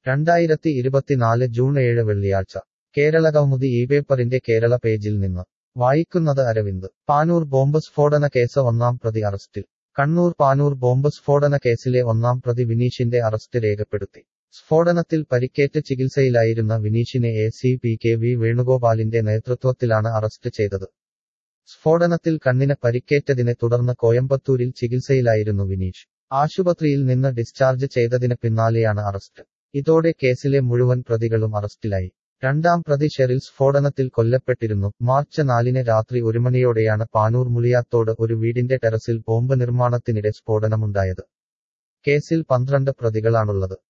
രണ്ടായിരത്തി ഇരുപത്തിനാല് ജൂൺ ഏഴ് വെള്ളിയാഴ്ച കേരളകൗമുദി ഈ പേപ്പറിന്റെ കേരള പേജിൽ നിന്ന് വായിക്കുന്നത് അരവിന്ദ് പാനൂർ ബോംബ് സ്ഫോടന കേസ് ഒന്നാം പ്രതി അറസ്റ്റിൽ കണ്ണൂർ പാനൂർ ബോംബ് സ്ഫോടന കേസിലെ ഒന്നാം പ്രതി വിനീഷിന്റെ അറസ്റ്റ് രേഖപ്പെടുത്തി സ്ഫോടനത്തിൽ പരിക്കേറ്റ് ചികിത്സയിലായിരുന്ന വിനീഷിനെ A C P K V വേണുഗോപാലിന്റെ നേതൃത്വത്തിലാണ് അറസ്റ്റ് ചെയ്തത് സ്ഫോടനത്തിൽ കണ്ണിന് പരിക്കേറ്റതിനെ തുടർന്ന് കോയമ്പത്തൂരിൽ ചികിത്സയിലായിരുന്നു വിനീഷ് ആശുപത്രിയിൽ നിന്ന് ഡിസ്ചാർജ് ചെയ്തതിന് പിന്നാലെയാണ് അറസ്റ്റ് ഇതോടെ കേസിലെ മുഴുവൻ പ്രതികളും അറസ്റ്റിലായി രണ്ടാം പ്രതി ഷെറിൽ സ്ഫോടനത്തിൽ കൊല്ലപ്പെട്ടിരുന്നു മാർച്ച് നാലിന് രാത്രി ഒരു മണിയോടെയാണ് പാനൂർ മുളിയാത്തോട് ഒരു വീടിന്റെ ടെറസിൽ ബോംബ് നിർമ്മാണത്തിനിടെ സ്ഫോടനമുണ്ടായത് കേസിൽ പന്ത്രണ്ട് പ്രതികളാണുള്ളത്